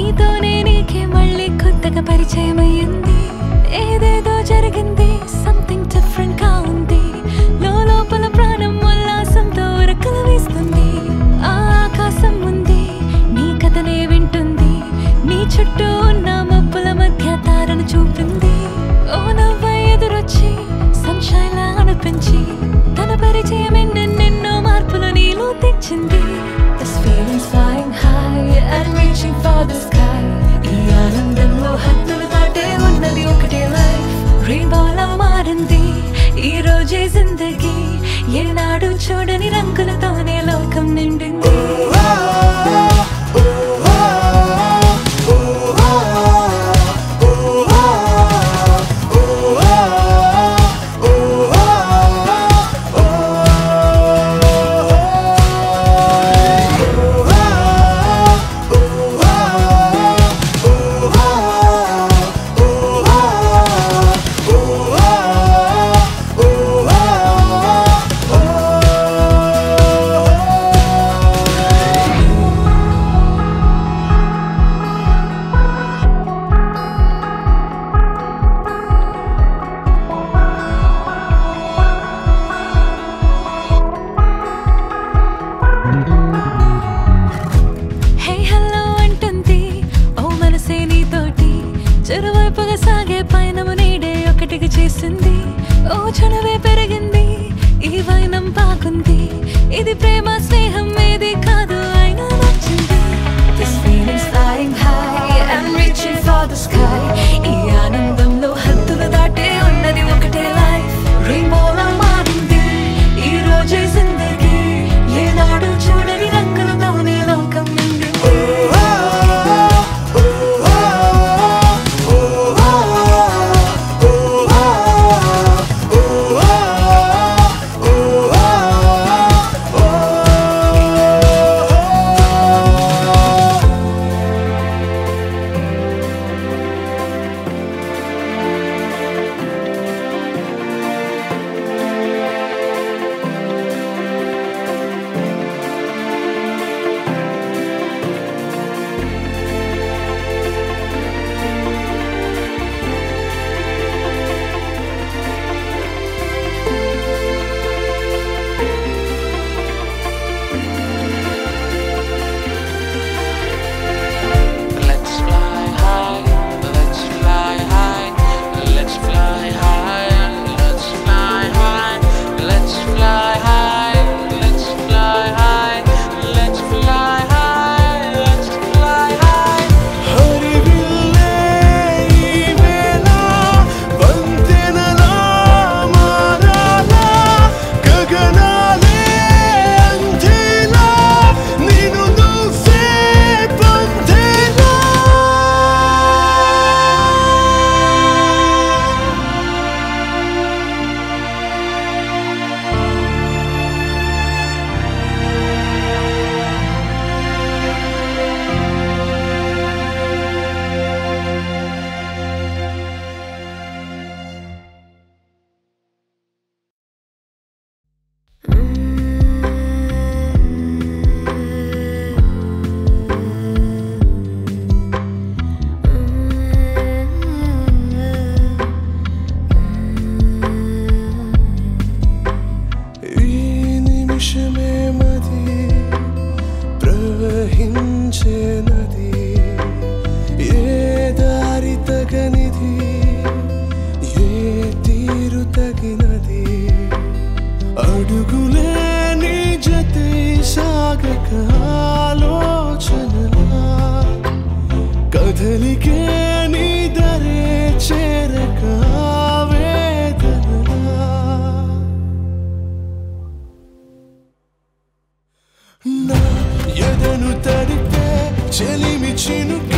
నీతోనే నీకే మళ్ళీ కొత్తగా పరిచయం అయ్యింది ఏదేదో జరిగింది సంథింగ్ డిఫరెంట్ గా ఉంది లోపల ప్రాణం ఉల్లాసంతో ఉరకలు వేస్తుంది ఆ ఆకాశం ఉంది నీ కథనే వింటుంది నీ చుట్టూ ఉన్న మబ్బుల మధ్య తారను చూపింది ఓ నవ్వ ఎదురొచ్చి సన్షైన్ లా అనిపించి తన పరిచయం ఎన్నెన్నెన్నో మార్పులు నీలో తెచ్చింది This feeling's flying high and reaching for the sky ఈ ఆనందంలో హద్దులు దాటే ఉన్నది ఒకటే లైఫ్ రెయిన్బోలా మారింది ఈ రోజే జిందగీ ఏనాడు చూడని రంగులతోనే లోకం నిండింది హే హలో అంటుంది ఓ మనసే నీతోటి చెరువైపుగా సాగే పయనము నీడే ఒకటిగా చేసింది ఓ చనువే పెరిగింది ఈ వైనం బాగుంది ఇది ప్రేమ స్నేహం ఏది కాదు అయినా నచ్చింది This feeling's flying high and reaching for the sky ఈ ఆనందంలో హద్దులు దాటే ఉన్నది ఒకటే లైఫ్ రెయిన్బోలా మారింది ఈ రోజే జిందగీ ఏనాడు చూడని రంగులతోనే లోకం నిండింది Let's fly high, let's fly high, let's fly high, let's fly high, let's fly high, let's fly high, let's fly high, let's fly high. హరివిల్లే ఈ వేళ వంతెనలా మారాలా గగనాలే అందేలా నిన్ను నువ్వే పొందేలా ఈ నిమిషమే మది ప్రవహించే నది ఏ దారి తగనిది ఏ తీరు తగినది అడుగులే నీ జతే సాగక ఆలోచనలా కదలికే నీ దరే చేరక వేదనలా నా ఎదను తడిపే చెలిమి చినుక